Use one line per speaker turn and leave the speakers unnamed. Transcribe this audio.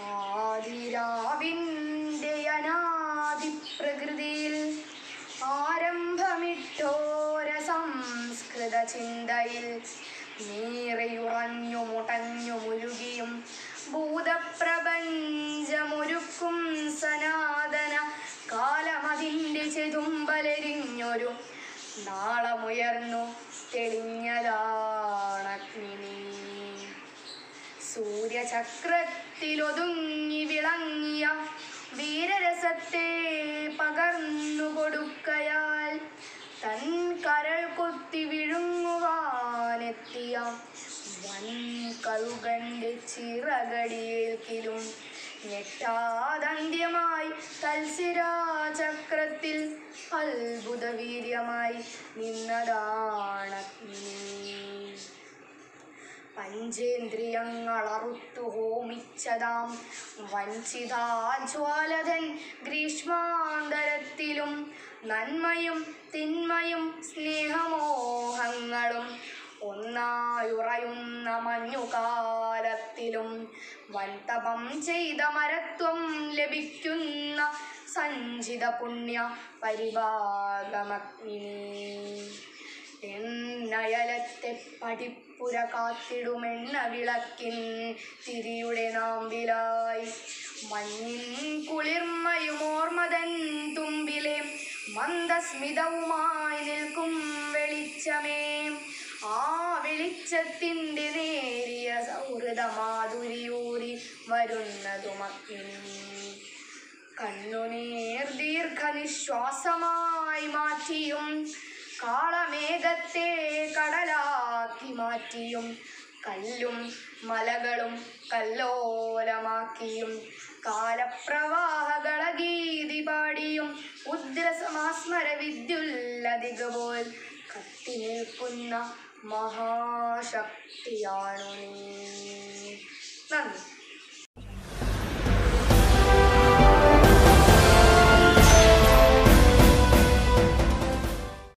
ആദിരാവിൻ്റെ അനാദി പ്രകൃതിയിൽ ആരംഭമിട്ടോര സംസ്കൃത ചിന്തയിൽ നീറയുറഞ്ഞു മുടഞ്ഞു മുരുകിയും ഭൂതപ്രപഞ്ചമൊരുക്കും സനാതന കാലമതിൻ്റെ ചെതുമ്പലരിഞ്ഞൊരു നാളമുയർന്നു തെളിഞ്ഞതാണഗ്നി സൂര്യചക്രത്തിലൊതുങ്ങി വിളങ്ങിയ വീരരസത്തെ പകർന്നു കൊടുക്കയാൽ തൻ കരൾ കൊത്തി വിഴുങ്ങുവാനെത്തിയ വൻ കഴുകന്റെ ചിറകടിയേൽക്കിലും ഞെട്ടാദന്ത്യമായി തൽസിരാചക്രത്തിൽ അത്ഭുത വീര്യമായി നിന്നതാണഗ്നി പഞ്ചേന്ദ്രിയങ്ങൾ അറുത്തു ഹോമിച്ചതാം വഞ്ചിതാജ്വാലതൻ ഗ്രീഷ്മാന്തരത്തിലും നന്മയും തിന്മയും സ്നേഹമോഹങ്ങളും ഒന്നായുറയുന്ന മഞ്ഞുകാലത്തിലും വൻതപം ചെയ്ത മരത്വം ലഭിക്കുന്ന സഞ്ചിത പുണ്യ പരിഭാഗമഗ്നി എന്നയലത്തെ പടിപ്പുര കാത്തിടുമെണ്ണ വിളക്കിൻ തിരിയുടെ നാമ്പിലായി മഞ്ഞിൻ കുളിർമയും ഓർമ്മതൻ തുമ്പിലെ മന്ദസ്മിതവുമായി നിൽക്കും വെളിച്ചമേ ആ വെളിച്ചത്തിൻ്റെ നേരിയ സൗഹൃദ മാധുരിയൂറി വരുന്നതുമഗ്നി കണ്ണുനീർ ദീർഘനിശ്വാസമായി മാറ്റിയും കാളമേഘത്തെ കടലാക്കി മാറ്റിയും കല്ലും മലകളും കല്ലോലമാക്കിയും കാലപ്രവാഹകള ഗീതി പാടിയും ഉദ്രസമാസ്മര വിദ്യുല്ലതിക പോൽ കത്തി നിൽക്കുന്ന മഹാശക്തിയാണു നീ നന്ദി